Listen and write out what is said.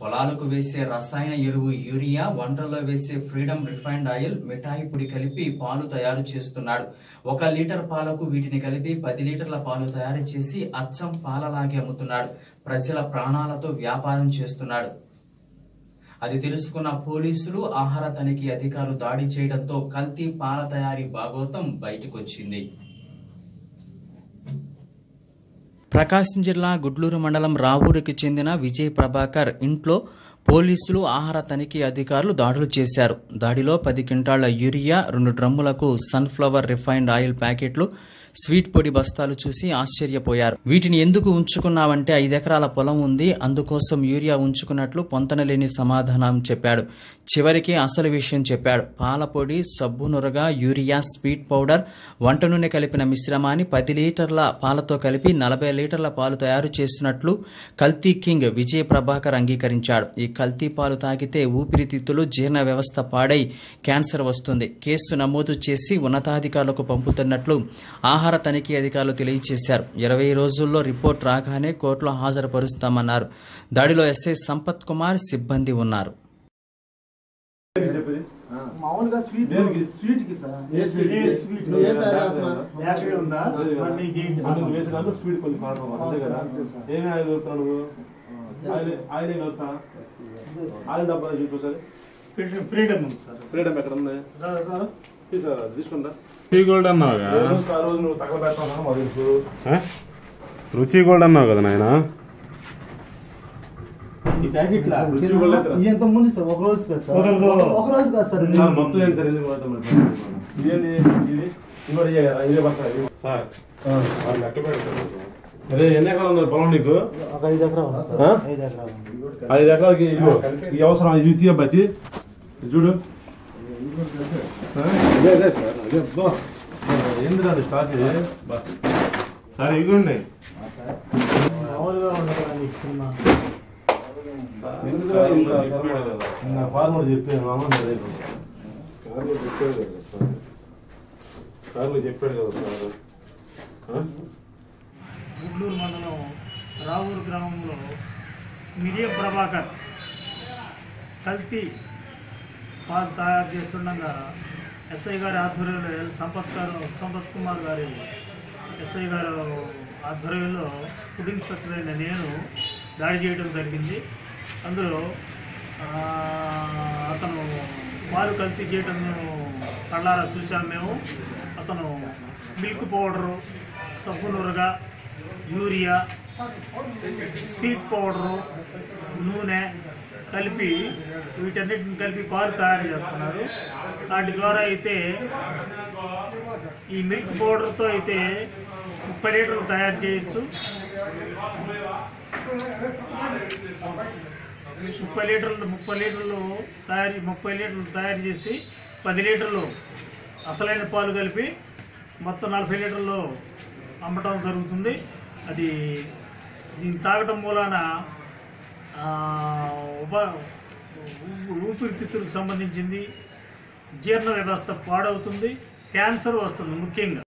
పొలాలకు వేసే రసాయన ఎరువు యూరియా వంటల్లో వేసే ఫ్రీడమ్ రిఫైన్డ్ ఆయిల్ మిఠాయి పొడి కలిపి పాలు తయారు చేస్తున్నాడు ఒక లీటర్ పాలకు వీటిని కలిపి పది లీటర్ల పాలు తయారు చేసి అచ్చం పాలలాగే అమ్ముతున్నాడు ప్రజల ప్రాణాలతో వ్యాపారం చేస్తున్నాడు అది తెలుసుకున్న పోలీసులు ఆహార తనిఖీ అధికారులు దాడి చేయడంతో కల్తీ పాల తయారీ భాగోతం బయటకొచ్చింది ప్రకాశం జిల్లా గుడ్లూరు మండలం రావూరికి చెందిన విజయ్ ప్రభాకర్ ఇంట్లో పోలీసులు ఆహార తనిఖీ అధికారులు దాడులు చేశారు దాడిలో పది క్వింటాళ్ల యూరియా రెండు డ్రమ్ములకు సన్ఫ్లవర్ రిఫైన్డ్ ఆయిల్ ప్యాకెట్లు స్వీట్ పొడి బస్తాలు చూసి ఆశ్చర్యపోయారు వీటిని ఎందుకు ఉంచుకున్నావంటే ఐదెకరాల పొలం ఉంది అందుకోసం యూరియా ఉంచుకున్నట్లు పొంతనలేని సమాధానం చెప్పాడు చివరికి అసలు విషయం చెప్పాడు పాల పొడి సబ్బు నురగా యూరియా స్వీట్ పౌడర్ వంట నూనె కలిపిన మిశ్రమాన్ని పది లీటర్ల పాలతో కలిపి నలభై లీటర్ల పాలు తయారు చేసినట్లు కల్తీ కింగ్ విజయ్ ప్రభాకర్ అంగీకరించాడు ఈ కల్తీ పాలు తాగితే ఊపిరితిత్తులు జీర్ణ వ్యవస్థ పాడై క్యాన్సర్ వస్తుంది కేసు నమోదు చేసి ఉన్నతాధికారులకు పంపుతున్నట్లు ఆహార తనిఖీ అధికారులు తెలియజేశారు ఇరవై రోజుల్లో రిపోర్ట్ రాగానే కోర్టులో హాజరుపరుస్తామన్నారు దాడిలో ఎస్ఐ సంపత్ కుమార్ సిబ్బంది ఉన్నారు మామూలుగా స్వీట్ స్వీట్ కి సార్ ఏ స్వీట్? ఏ స్వీట్ నువ్వు ఏం తయారు చేస్తున్నావు? యాక్చువల్ ఉందా మరి నీకు ఏంటి అంటే నువ్వు వేసినాను స్పీడ్ కొంచెం కారణం అంతే కదా అంతే సార్. ఏమి ఆయిల్ కలుపుతావు నువ్వు ఆయిల్ ఆయిల్ ఏం కలుపుతా ఆయిల్ డబ్బా చూపు సార్ ఫ్రీడమ్- ఫ్రీడమ్ ఉంది సార్ ఫ్రీడమ్ ఎక్కడ ఉంది రా, రా. తీసుకురా తీసుకుంటా రుచి గోల్డ్ అన్నావుగా ఏ రోజు ఆ రోజు నువ్వు తగలబెడతావు మాకు తెలుసు ఆ? రుచి గోల్డ్ అన్నావు కదా నాయన ఈ ప్యాకెట్ లా రుచి కూడా లేదురా. ఎంత ముందు సార్ ఒక రోజు కదా సార్ ఒక రోజు. ఒక రోజు కాదు సార్ సార్ మొత్తం ఏంటి సార్ ఎందుకు వాడతాం మరి? ఇదేంది ఇది ఇంకోటి ఇయ్య కదా, ఇదే పడతా ఇది. సార్ వాళ్ళు లెక్క పెడతారు అదే ఎన్ని ఎకరాలు ఉంది పొలం నీకు ఒక ఐదు ఎకరాలు ఉంది సార్ ఆ? ఐదు ఎకరాలు ఉంది ఐదు ఎకరాలకి ఇదిగో ఈ అవసరం ఇది తీయ బతి ఇది చూడు ఆ? అదే అదే సార్ అదే బా ఏంది రాదు స్టాక్ ఇది బా. సార్ ఇవ్వండి మామూలుగా ఉండదు నీకు సినిమా ఎందుకురా ఇంత నా ఫార్మర్ చెప్పి మామ రేపు కార్లో చెప్పాడు కదా సార్ కార్లో చెప్పాడు కదా సార్ ఆ? గుడ్లూరు మండలం రావూరు గ్రామంలో మిరియం ప్రభాకర్ కల్తీ పాలు తయారు చేస్తుండగా ఎస్ఐ గారి ఆధ్వర్యంలో ఎల్ సంపత్ గారు సంపత్ కుమార్ గారి ఎస్ఐ గారు ఆధ్వర్యంలో ఫుడ్ ఇన్స్పెక్టర్ అయిన నేను దాడి చేయడం జరిగింది అందులో ఆ, అతను పాలు కల్తీ చేయడం కళ్ళారా చూసాం మేము అతను మిల్క్ పౌడరు సబ్బు నురగా యూరియా స్వీట్ పౌడరు నూనె కలిపి వీటన్నిటిని కలిపి పాలు తయారు చేస్తున్నారు వాటి ద్వారా అయితే ఈ మిల్క్ పౌడర్తో అయితే ముప్పై లీటర్లు తయారు చేయొచ్చు ముప్పై లీటర్లు ముప్పై లీటర్లు తయారు ముప్పై లీటర్లు తయారు చేసి పది లీటర్లు అసలైన పాలు కలిపి మొత్తం నలభై లీటర్లు అమ్మటం జరుగుతుంది అది దీన్ని తాగటం మూలాన ఆ, ఉప ఊ- ఊపిరితిత్తులకు సంబంధించింది జీర్ణ వ్యవస్థ పాడవుతుంది క్యాన్సర్ వస్తుంది ముఖ్యంగా